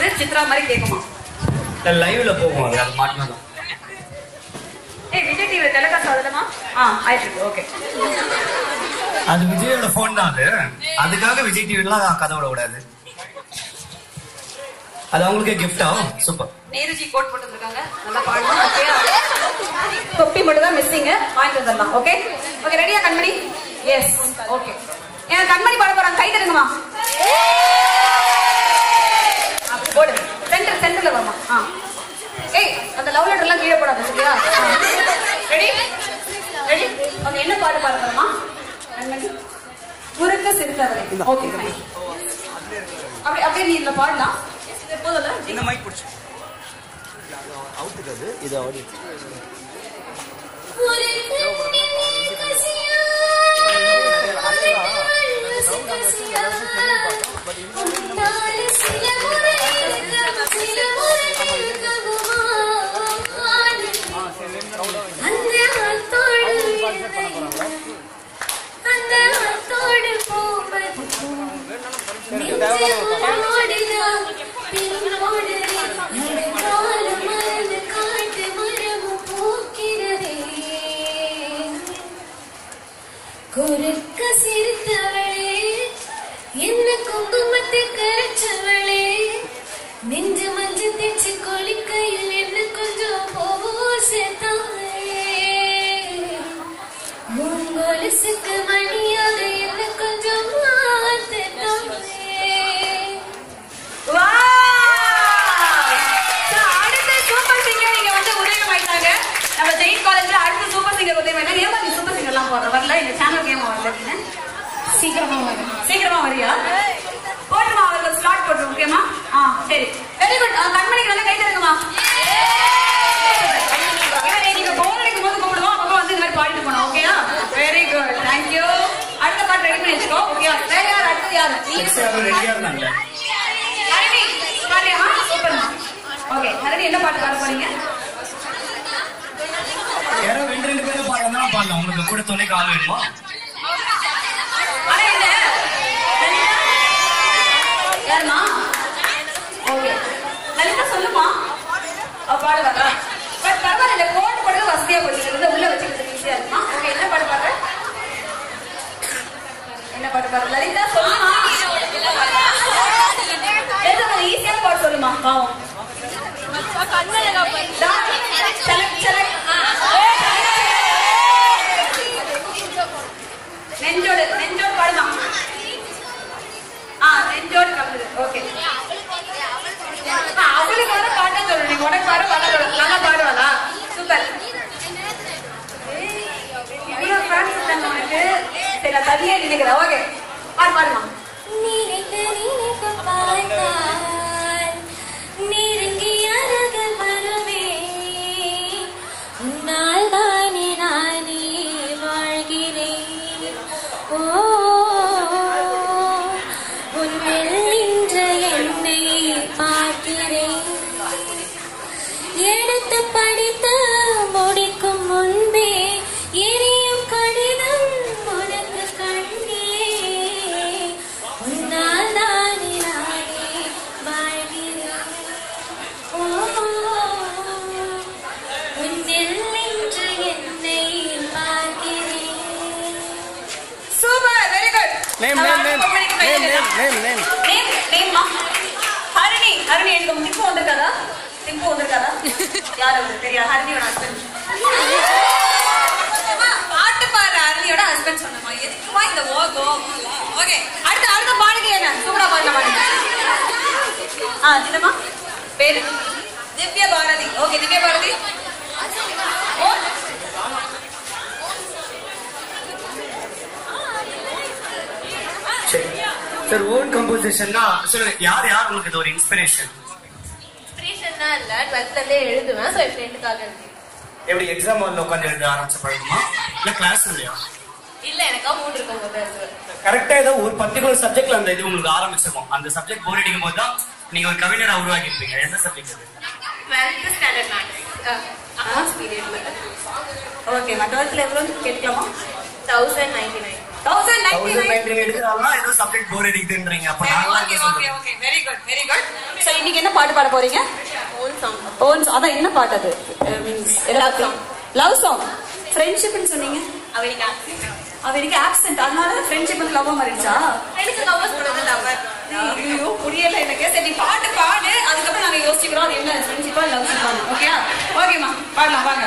வந்து சித்ரா மாதிரி கேட்குமா லைவ்ல போகும் அது அது மாட்டினதான் ஏய் விஜய் டிவி டெலிகாஸ்ட் ஆகுதுமா ஆ ஆயிட்டு ஓகே அது விஜயோட போன் தான் அது அதுக்காக விஜய் டிவிலாம் கதை விட கூடாது அது அவங்களுக்கு கிஃப்டா சூப்பர் நேருஜி கோட் போட்டு வந்திருக்காங்க நல்லா பாடணும் ஓகே தொப்பி மட்டும் தான் மிஸ்ஸிங் வாங்கிட்டு வந்துடலாம் ஓகே ஓகே ரெடியா கண்மணி எஸ் ஓகே என் கண்மணி பாட போறாங்க கை தருங்கம்மா அப்படி போடு சென்டர் சென்டர்ல வாமா ஆ ஏய் அந்த லவ் லெட்டர் எல்லாம் கீழே போடாத சரியா ரெடி ரெடி ஓகே என்ன பாட்டு பாட போறோமா கண்மணி குறுக்க சிறுத்தவரை ஓகே அப்படி அப்படியே நீ இதுல பாடலாம் இது போதும்ல இந்த மைக் பிடிச்சி இது ஆடி ஒரு கண்ணில் கசியா ஒரு நாள் கசியா உன்னால் சில முறை இருக்க சில முறை இருக்கவுமா அந்த ஆத்தோடு அந்த ஆத்தோடு போவது நெஞ்சு உன்னோடுதான் பின்னோடு நடுக்காலம் மறந்து காட்டு மரமும் பூக்கிறதே குறுக்க சிரித்தவளே என்ன குங்குமத்தை கரைச்சவளே நெஞ்சு மஞ்சு தேச்சு கொளிக்கையில் என்ன கொஞ்சம் போசத்தாயே மூங்கொலுசுக்கு மணியாக என்ன கொஞ்சம் மாத்தத்தாயே அடுத்த சூப்பர் சிங்கர் இங்க வந்து உதயமாயிட்டாங்க நம்ம ஜெயின் காலேஜ்ல அடுத்த சூப்பர் சிங்கர் உதயமாயிட்டாங்க ஏமா நீ சூப்பர் சிங்கர் எல்லாம் போடுற வரல இந்த சேனல் கேம் வரல அப்படின்னு சீக்கிரமா வரும் சீக்கிரமா வரியா போட்டுமா அவர்கள் ஸ்லாட் போட்டு ஓகேமா ஆ சரி வெரி குட் கண்மணிக்கு நல்லா கை தருங்கம்மா இவரை நீங்க போன் அடிக்கும் போது கூப்பிடுவோம் அப்போ வந்து இந்த மாதிரி பாடிட்டு போனோம் ஓகேயா வெரி குட் தேங்க்யூ அடுத்த பாட்டு ரெடி பண்ணி வச்சுக்கோ ஓகேயா வேற யார் அடுத்து யார் நீங்க ரெடியா இருந்தாங்க ஹரணி பாடியாமா சூப்பர்மா ஓகே ஹரணி என்ன பாட்டு பாட போறீங்க யாரோ ரெண்டு ரெண்டு பேரும் பாடலாம் பாடலாம் உங்களுக்கு கூட துணைக்கு ஆள் வேணுமா ஆனா என்ன யாருமா ஓகே லலிதா சொல்லுமா அவ பாடு வரா பட் பரவாயில்ல இந்த கோட் போடுறது வசதியா போச்சு இது உள்ள வச்சுக்கிறது ஈஸியா இருக்குமா ஓகே என்ன பாட்டு பாடுற என்ன பாட்டு பாடுற லலிதா சொல்லுமா லலிதா ஈஸியான பாட்டு சொல்லுமா பாவம் டா, சலக், சலக். நெஞ்சோடு நெஞ்சோடு பாடுமா ஆ நெஞ்சோடு கலந்து ஓகே அவளுக்கு வர பாட்டா சொல்லு நீ உனக்கு வர பாட்டா சொல்லு நல்லா பாடுவாளா சூப்பர் இவ்வளவு ஃபேன்ஸ் இருக்காங்க உனக்கு சரி நான் தனியா நினைக்கிறேன் ஓகே பாடு பாடுமா நினைத்து நினைத்து பார்த்தால் நெருங்கி அருகில் வருவேன். உன்னால் தானே நானே வாழ்கிறேன். ஓ, உன்னில் நின்ற என்னை பார்க்கிறேன். எடுத்து படித்து முடிக்கும் முன்பே எரியும் கடிதம் உனக்கு கண்ணே உன்னால் நானே நானே வாழ்கிறேன் ஓ, உன்னில் நின்று என்னை பார்க்கிறேன் super very good Name, name, name. Name, name, name, name. Name நேம்மா ஹரிணி ஹரிணி எனக்கு திப்பு வந்திருக்காதா திப்பு வந்திருக்காதா யார் அவரு தெரியாது ஹரிணியோட ஹஸ்பண்ட் பாட்டு பாடுற ஹரிணியோட ஹஸ்பண்ட் சொன்னமா எதுக்குமா இந்த ஓகோ ஓகே அடுத்த அடுத்த பாடுங்க என்ன சூப்பரா பாடல பாடுங்க ஆ சின்னம்மா பேரு திவ்ய பாரதி ஓகே திவ்ய பாரதி ஓ சரி சார் ஓன் கம்போசிஷன்னா சொல்லுங்க யார் யார் உங்களுக்கு இது ஒரு இன்ஸ்பிரேஷன் இன்ஸ்பிரேஷன்னா இல்ல டுவெல்த்ல இருந்தே எழுதுவேன் ஸோ என் ஃப்ரெண்டுக்காக எழுதி எப்படி எக்ஸாம் ஹாலில் உட்காந்து எழுத ஆரம்பிச்ச பழகுமா இல்ல கிளாஸ் இல்லையா இல்ல எனக்கா மூணு இருக்கும் போது எழுதுவேன் கரெக்டா ஏதோ ஒரு பர்டிகுலர் சப்ஜெக்ட்ல அந்த இது உங்களுக்கு ஆரம்பிச்சிருக்கும் அந்த சப்ஜெக்ட் போர் அடிக்கும் போது தான் நீங்க ஒரு கவிஞரா உருவாக்கி இருப்பீங்க எந்த சப்ஜெக்ட் அது டுவெல்த் ஸ்டாண்டர்ட் மேக்ஸ் அக்கௌண்ட்ஸ் பீரியட்ல ஓகே நான் டுவெல்த்ல எவ்வளோ கேட்கலாமா thousand ninety nine thousand ninety thousand nine nineteen எடுக்கிறாங்கன்னா ஏதோ சப்ஜெக்ட் போர் அடிக்குதுன்றீங்க அப்ப நாங்களாம் ஓகே என்ன ஓகே சொல்றது okay very good very good so இன்னைக்கு என்ன பாட்டு பாட போறீங்க ஓன் சாங் ஓன் அதான் என்ன பாட்டு அது means love song love song ஃப்ரெண்ட்ஷிப்னு சொன்னீங்க அவளுக்கு அவருக்கு ஆக்சென்ட் அதனால ஃப்ரெண்ட்ஷிப் வந்து லவ் மாறிடுச்சா எனக்கு லவ்வர்ஸ் கூட லவ்வர் ஐயோ புரியல எனக்கு சரி நீ பாட்டு பாடு அதுக்கப்புறம் நாங்க யோசிக்கிறோம் அது என்ன ஃப்ரெண்ட்ஷிப்பா லவ் ஷிப்பா ஓகே ஓகேம்மா பாடலாம் வாங்க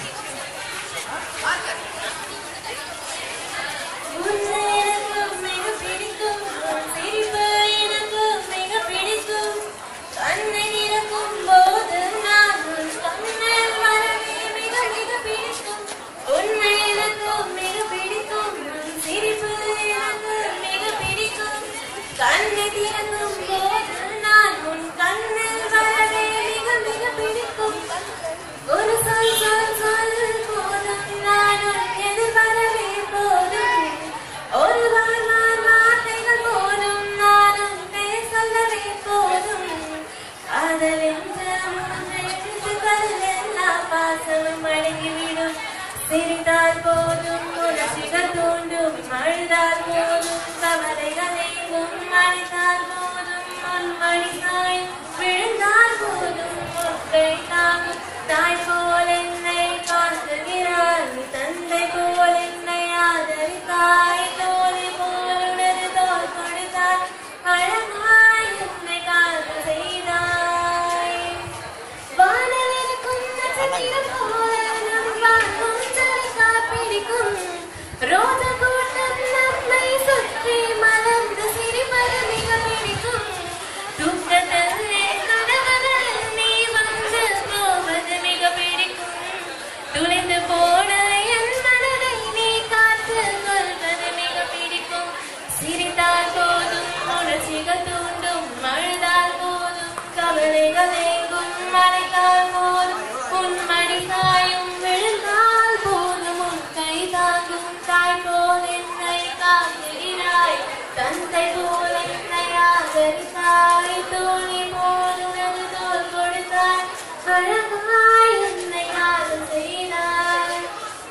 உன்னை எனக்கு மிக பிடிக்கும் உன் சிரிப்பு எனக்கு மிக பிடிக்கும் கண்ணை திறக்கும் போது நான் உன் கண்ணில் வரவே மிக மிக பிடிக்கும் உன்னை எனக்கு மிக பிடிக்கும் உன் சிரிப்பு எனக்கு மிக பிடிக்கும் கண்ணை திறக்கும் போது நான் உன் கண்ணில் வரவே மிக மிக பிடிக்கும் ஒரு சொல் சொல் சொல் போதும் நான் உன் எதிர்வரவே போதும் ஒரு வார் வார் வார்த்தைகள் போதும் நான் உன் பெயர் சொல்லவே போதும் காதல் என்ற மூன்று எழுத்துக்கள் எல்லா பாசமும் அடங்கிவிடும் சிரித்தால் போதும் உணர்ச்சிகள் தூண்டும் அழுதால் போதும் கவலைகள் எங்கும் அழைத்தால் போதும் உன் மணி சாய் விழுந்தால் போதும் முத்தை தாங்கும் தாய் போல் என்னை காத்துகிறார் நீ தந்தை போல் என்னை ஆதரித்தாய் தோழி போல் உனது தோல் கொடுத்தாய் அழகாய் என்னை காத்து செய்தாய் வானவிருக்கும் நட்சத்திரம் போல நம் வாழ்வும் சரிகாய் பிடிக்கும் ரோஜ கூட்டம் நம்மை சுற்றி மலர்ந்து சிரிப்பது மிக பிடிக்கும் தூக்கத்திலே கனவுகள் நீ வந்து போவது மிக பிடிக்கும் துளைந்து போன என் மனதை நீ காத்து கொள்வது மிக பிடிக்கும் சிரித்தால் போதும் உணர்ச்சிகள் தூண்டும் அழுதால் போதும் கவலைகள் எங்கும் மறைத்தால் போதும் உன் மடி சாயும் விழுந்தால் போதும் உன் கை தாங்கும் தாய் போல் என்னை காத்துகிறாய் தந்தை போல் என்னை ஆதரித்தாய் தோழி போல் உனது தோல் கொடுத்தாய் அழகாய் என்னை காதல் செய்தாய்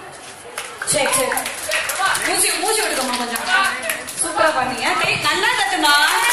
செக் செக் மூச்சு மூச்சு விடுக்கம்மா கொஞ்சம் சூப்பரா பண்ணீங்க டேய், நல்லா தட்டுமா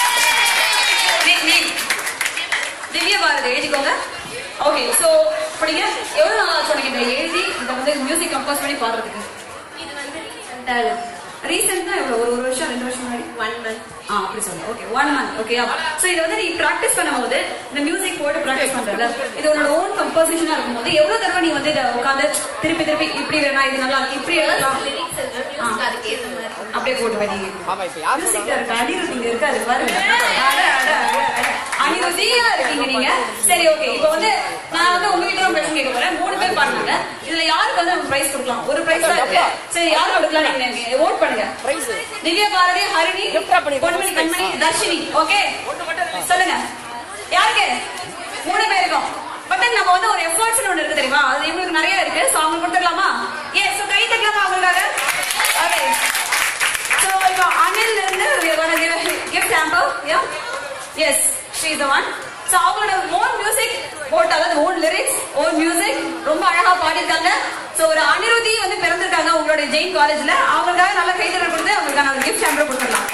நீ- நீ. திவ்ய பாரதி எழுதிக்கோங்க ஓகே சோ படிங்க எவ்வளவு நாள் ஆச்சு உனக்கு இதை எழுதி இதை வந்து மியூசிக் கம்போஸ் பண்ணி பாடுறதுக்கு இது வந்து ரீசெண்டாக ரீசெண்டா எவ்வளவு ஒரு ஒரு வருஷம் ரெண்டு வருஷம் முன்னாடி ஒன் மந்த் ஆ அப்படி சொல்லுங்க okay one month okay so இதை வந்து நீ பிராக்டிஸ் பண்ணும்போது இந்த மியூசிக் போட்டு பிராக்டிஸ் பண்றல இது உன்னோட ஓன் கம்போசிஷனா இருக்கும்போது எவ்வளவு தடவை நீ வந்து இதை உட்காந்து திருப்பி திருப்பி இப்படி வேணா இது நல்லா இருக்கு இப்படி எழுதலாம் லிரிக்ஸ் எழுதுறேன் மியூசிக் அதுக்கு ஏற்ற மாதிரி அப்படியே போட்டு வை நீங்க ஆமா இப்ப யார் மியூசிக்ல இருக்க அனிருத் இங்க இருக்காரு பாருங்க அட, அட, அட, அட. அனிருத்தியா இருக்கீங்க நீங்க சரி ஓகே இப்போ வந்து நான் வந்து உங்ககிட்ட ஒரு பிரச்சனை கேட்க போறேன் மூணு பேர் பாருங்க இதுல யாருக்கு வந்து நம்ம பிரைஸ் கொடுக்கலாம் ஒரு பிரைஸ் தான் இருக்கு சரி யாருக்கு கொடுக்கலாம் நீங்க ஓட் பண்ணுங்க prize Divya Bharathi Harini Gift wrap பண்ணி பொன்மணி கண்மணி தர்ஷினி ஓகே சொல்லுங்க யாருக்கு மூணு பேருக்கும் பட் நம்ம வந்து ஒரு எஃபர்ட்ஸ் ஒன்று இருக்கு தெரியுமா அது இவங்களுக்கு நிறைய இருக்கு சோ அவங்க கொடுத்துடலாமா ஏ சோ கை தட்டலாமா அவங்களுக்காக ஓகே சோ இப்போ அனில் இருந்து we are gonna give a gift hamper yeah yes she is the one so அவங்களோட ஓன் மியூசிக் போட்டு அதாவது ஓன் லிரிக்ஸ் ஓன் மியூசிக் ரொம்ப அழகா பாடிருக்காங்க சோ ஒரு அனிருதி வந்து பிறந்திருக்காங்க உங்களோட ஜெயின் காலேஜ்ல அவங்களுக்காக நல்ல கைத்தறல் கொடுத்து அவங்களுக்கான ஒரு கிஃப்ட் ஹேம்பர் கொடுத்துடலாம்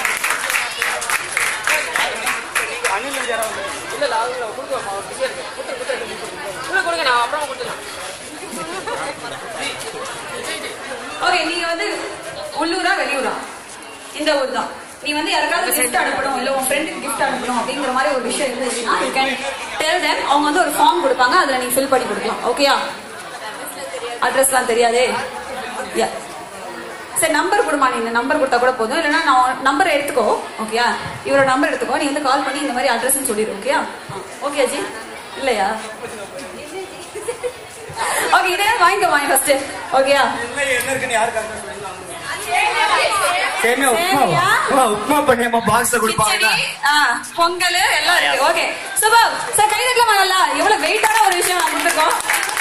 அனில் யாரோ வந்து இல்ல இல்ல அது கொடுக்க அவர் பிஸியா இருக்கு கொடுத்து கொடுத்து உள்ள கொடுங்க நான் அப்புறமா கொடுத்துறேன் ஓகே நீங்க வந்து உள்ளூரா வெளியூரா இந்த ஊர் தான் நீ வந்து யாருக்காவது கிஃப்ட் அனுப்பணும் இல்ல உன் ஃப்ரெண்டுக்கு கிஃப்ட் அனுப்பணும் அப்படிங்கிற மாதிரி ஒரு விஷயம் இருந்துச்சுன்னா யூ கேன் டெல் them அவங்க வந்து ஒரு ஃபார்ம் கொடுப்பாங்க அதுல நீ ஃபில் பண்ணி கொடுக்கலாம் ஓகேயா அட்ரஸ்லாம் தெரியாதே யா சரி நம்பர் கொடுமா நீ இந்த நம்பர் கொடுத்தா கூட போதும் இல்லைன்னா நான் நம்பர் எடுத்துக்கோ ஓகேயா இவரோட நம்பர் எடுத்துக்கோ நீ வந்து கால் பண்ணி இந்த மாதிரி அட்ரஸ்ன்னு சொல்லிடு ஓகேயா ஓகே ஜி இல்லையா ஓகே இதே வாங்கிக்கோ வாங்கி ஃபர்ஸ்ட் ஓகேயா என்ன என்ன இருக்குன்னு யாருக்கு சேமியா உப்மா சேமியா? உப்மா உப்மா பண்ணியம்மா பாக்ஸ்ல கொடுப்பாங்க கிச்சடி, ஆ, பொங்கல் எல்லாம் இருக்கு ஓகே சூப்பர் சார் கை தட்டலாமா நல்லா எவ்வளவு வெயிட்டான ஒரு விஷயம் நான் கொடுத்துருக்கோம்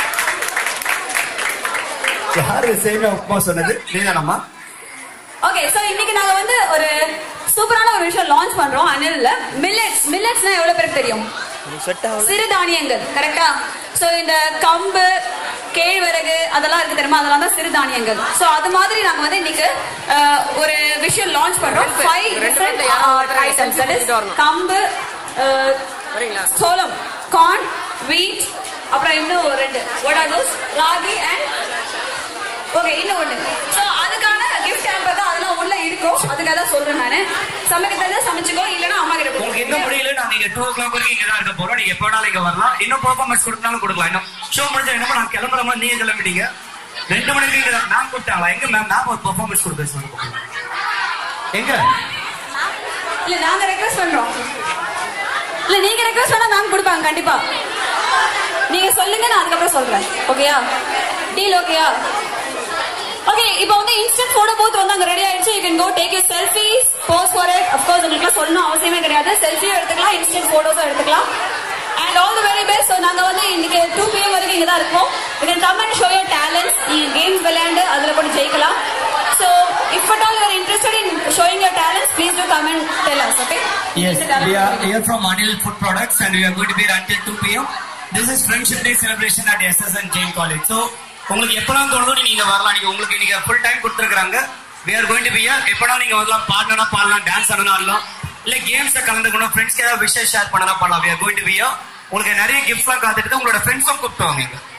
யாரு சேமியா உப்மா சொன்னது நீதானம்மா ஓகே சோ இன்னைக்கு நாங்க வந்து ஒரு சூப்பரான ஒரு விஷயம் லான்ச் பண்றோம் அனில்ல மில்லட்ஸ் மில்லட்ஸ்னா எவ்வளவு பேருக்கு தெரியும் செட் ஆகல சிறுதானியங்கள் கரெக்டா சோ இந்த கம்பு கேழ்வரகு அதெல்லாம் இருக்கு தெரியுமா அதெல்லாம் தான் சிறுதானியங்கள் சோ அது மாதிரி நாங்க வந்து இன்னைக்கு அஹ், ஒரு விஷயம் லான்ச் பண்றோம் five different items that is kambu அஹ், வரீங்களா சோளம் கார்ன் வீட் அப்புறம் இன்னும் ஒரு ரெண்டு what are those ragi and okay இன்னும் ஒண்ணு சோ அதுக்கான கிஃப்ட் ஹேம்பர் அதெல்லாம் உள்ள இருக்கும் அதுக்காக தான் சொல்றேன் நானு சமைக்க தெரிஞ்சா சமைச்சுக்கோ இல்லனா அம்மா கிட்ட உங்களுக்கு இன்னும் முடியல நான் நீங்க டூ ஓ கிளாக் வரைக்கும் இங்க தான் இருக்க போறோம் நீங்க எப்ப வேணாலும் இங்க வரலாம் இன்னும் பெர்ஃபார்மன்ஸ் கொடுக்கனாலும் கொடுக்கலாம் இன்னும் ஷோ முடிஞ்ச என்னமோ நான் கிளம்புற மாதிரி நீங்க கிளம்பிட்டீங்க ரெண்டு மணிக்கு இங்க தான் மேம் கூப்பிட்டாங்களா எங்க மேம் நான் ஒரு பெர்ஃபார்மன்ஸ் கொடுக்க சொல்லுங்க எங்க இல்ல நாங்க ரெக்வெஸ்ட் பண்றோம் இல்ல நீங்க ரெக்வெஸ்ட் பண்ணா மேம் கொடுப்பாங்க கண்டிப்பா நீங்க சொல்லுங்க நான் அதுக்கப்புறம் சொல்றேன் ஓகேயா டீல் ஓகேயா ஓகே இப்போ வந்து இன்ஸ்டன்ட் போட்டோ போத் வந்து அங்க ரெடி ஆயிடுச்சு you can go take you selfies post for it of course உங்களுக்கு சொல்லணும் அவசியமே கிடையாது செல்ஃபியும் எடுத்துக்கலாம் இன்ஸ்டன்ட் போட்டோஸும் எடுத்துக்கலாம் and all the very best so நாங்க வந்து இன்னைக்கு டூ பிஎம் வரைக்கும் இங்க தான் இருக்கோம் you can come and show your talents நீங்க கேம்ஸ் விளையாண்டு அதுல கூட ஜெயிக்கலாம் so if at all you're interested in showing your talents please do come and tell us okay Yes, we are here from Anil Food Products and we are going to be here until 2 p.m. This is Friendship Day celebration at SSN Jain College. So, உங்களுக்கு எப்பலாம் தோணுதோ நீங்க இங்க வரலாம் நீங்க உங்களுக்கு நீங்க full time கொடுத்துருக்காங்க we are going to be here எப்படா நீங்க வரலாம் பாடணும்னா பாடலாம் டான்ஸ் ஆடணும் ஆடலாம் இல்ல கேம்ஸ்ல கலந்துக்கணும் ஃப்ரெண்ட்ஸ்க்கு ஏதாவது விஷயம் ஷேர் பண்ணலாம் பண்ணலாம் we are going to be here உங்களுக்கு நிறைய கிஃப்ட்ஸ்லாம் காத்துட்டு உங்களோட ஃப்ரெண்ட்ஸும் கூப்பிட்டு வாங்க இங்க.